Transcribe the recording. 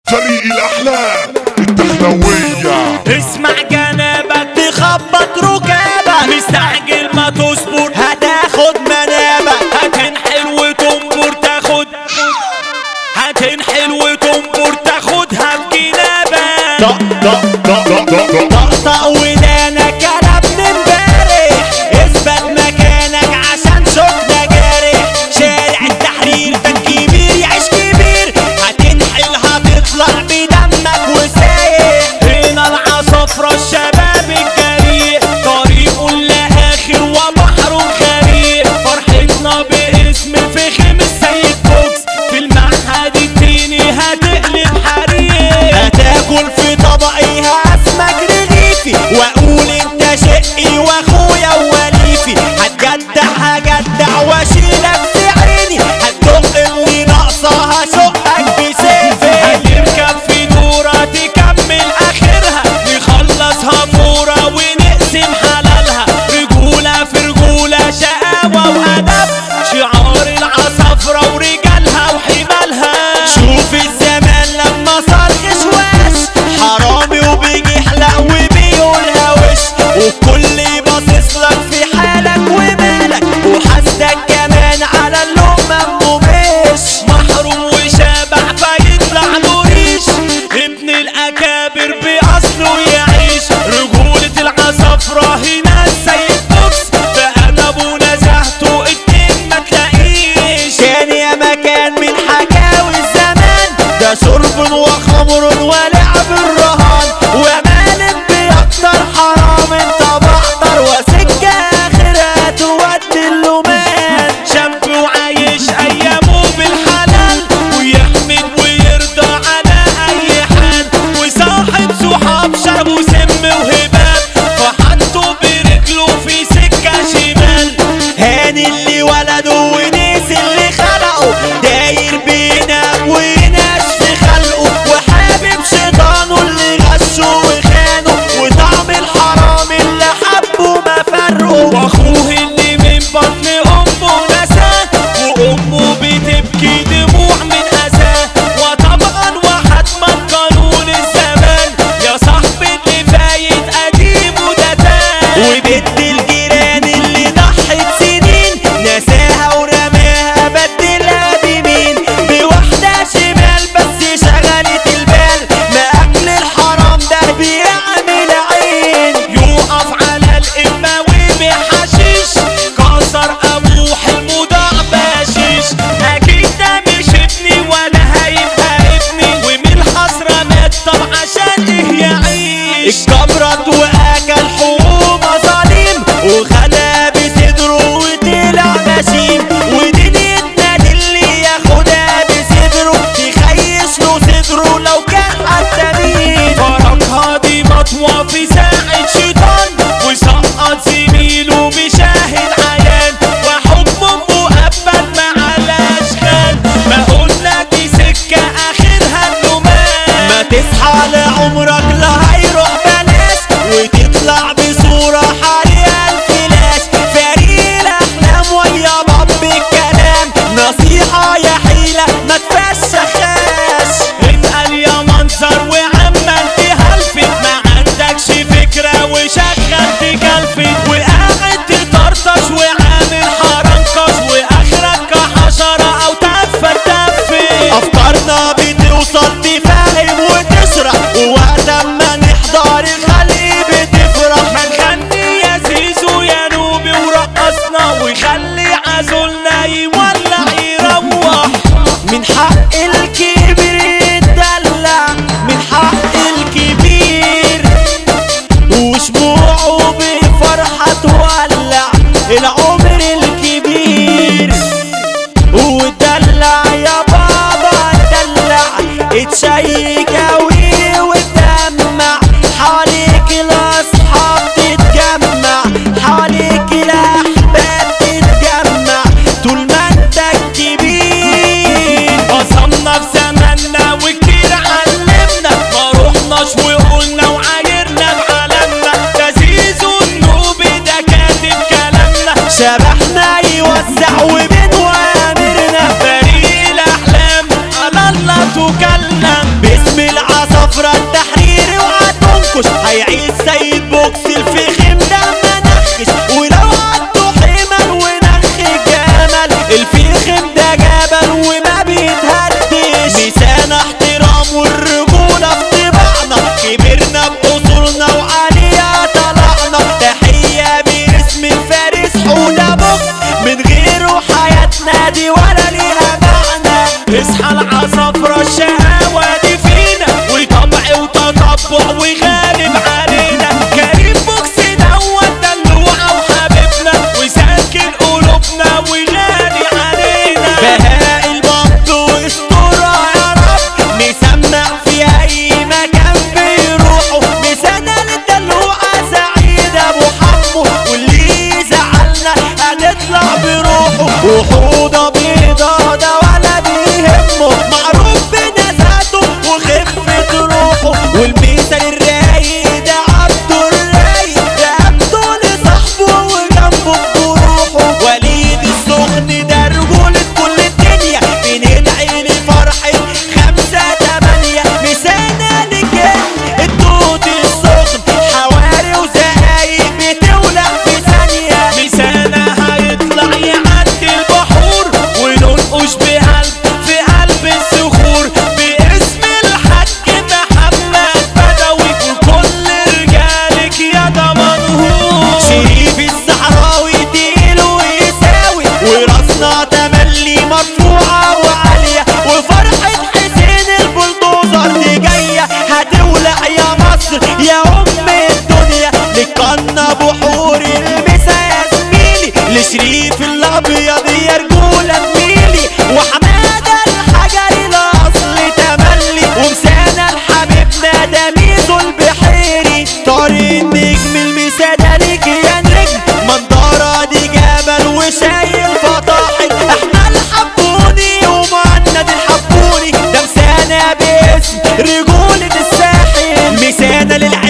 طريق الأحلام الدخلوية اسمع جنابك تخبط ركابك مستعجل ما تصبر هتاخد منابك هتنحل وتنبر تاخد هتنحل وتنبر تاخدها بجنابك طقطق ودانك انا ابن امبارح اثبت مكانك عشان شوكنا جارح شارع التحرير ده كبير يعيش كبير هتنحل هتطلع بدمك وسايح هنا العصافرة الشباب الجريء طريقه لاخر وبحره غريق فرحتنا باسم فخم السيد بوكس في المعهد الديني هتقلب حريق هتاكل في طبقي هاسمك رغيفي واقول انت شقي واخويا ووليفي هتجدع هجدع واشيلك في عيني هتدق اللي ناقصه هشقك بسيفي هتركب في دورة تكمل اخرها نخلصها فورة ونقسم حلالها رجولة في رجولة شقاوة وادب شعار العصافرة ورجالها وحمالها شوف الزمان لما صار غشواش حرامي وبيجي يحلق وبيقولها وش والكل باصص لك في حالك ومالك وحاسدك كمان على اللقمة مش محروم وشابع فيطلع له ريش ابن الاكابر باصله يعيش رجولة العصافرة هنا السيد بوكس فانا ابو نزهته اتنين ما تلاقيش كان يا مكان من حكاوي الزمان ده شرب وخمر ولعب الرهان ومال بيكتر حرام انت بحتر وسكة اخرها تودي اللومان شاب وعايش ايامه بالحلال ويحمد ويرضى على اي حال وصاحب صحاب شربوا سم وهباب فحطوا برجله في سكة شمال هاني اللي ولده ونيس اللي خلقه داير بينام ويناش في خلقه وحابب شيطانه اللي غشه وخانه وطعم الحرام اللي حبه ما فرقه واخوه اللي من بطن امه نساه وامه بتبكي دموع من اساه وطبعا وحتما قانون الزمان يا صاحبي اللي فايت قديم وده تاه وبنت الجيران اللي ضحت سنين نساها ورماها بدلها بمين بواحدة شمال بس شغلت البال ما أكل الحرام ده بيعمل عين يقف على الإمة وبحشيش كسر أبوه حلمه ضاع باشيش أكيد ده مش ابني ولا هيبقى ابني ومن الحسرة مات طب عشان إيه يعيش اتجبرت وأكل حقوق ظالم وخدها بصدره وطلع غشيم ودنيتنا دي اللي ياخدها بصدره تخيش له صدره لو كان حتى مين فرقها دي مطوى في ساعة شيطان وسقط زميله بشاهد عيان وحكمه مؤبد مع الاشكال ما قلنا دي سكة اخرها النمان ما تصحى لعمرك لا هيروح بلاش وتطلع بصورة حالية الفلاش فريق الاحلام ويا باب الكلام نصيحة يا حيلة ما تفشخاش اتقل يا منظر وعمال تهلفت ما عندكش فكرة وشغال تكلفت وقاعد تطرطش وعامل حرنكش واخرك كحشرة او تفة تفت افكارنا بتوصل تفهم وتشرح ووقت ما باسم العصافرة التحريري وهتنكش هيعيش سيد بوكس الفخم ده منخش ولو عدوا حمل ونخ الجمل الفخم ده جبل وما بيتهدش لسان احترام والرجولة في طباعنا كبرنا بأصولنا وعليها طلعنا تحية باسم الفارس حودة بوكس من غيره حياتنا دي ولا ليها معنى اصحى العصافرة الشقاوة دي فينا وطمع وتطبع وغالب علينا كريم بوكس دوت دلوعة وحبيبنا وساكن قلوبنا وغالي علينا بهاء البط واسطورة يا رب مسمع في اي مكان بيروحوا مسنة للدلوعة سعيد ابو حمو واللي زعلنا هنطلع بروحه وحوضة بيضة ده ولا بيهمه معروف بنزاته وخفة روحه والمثل الرايق ده عبده الرايق ده عبده لصاحبه وجنبه بجروحه وليد السخن ده رجولة كل الدنيا بندعي لفرحة خمسة تمانية مسانة للجن التوت السخن حواري وزقايق بتولع في ثانية مسانة هيطلع يعدي البحور وننقش بقلب في قلب الصخور باسم الحاج محمد بدوي وكل رجالك يا دمنهور شريف الصحراوي تقيل ويساوي وراسنا تملي مرفوعة وعالية وفرحة حسين البلدوزر دي جاية هتولع يا مصر يا أم الدنيا لقنا بحور المسا يا زميلي لشريف الأبيض يا رجولة زميلي وحمادة الحجري الأصل تملي ومسانا لحبيبنا ده ميزو البحيري طارق النجم المسادة ليك يا نجم منظرة دي جبل وشايل فطاحل احنا الحبوني ومهند الحبوني ده مسانا باسم رجولة الساحل مسانا للعين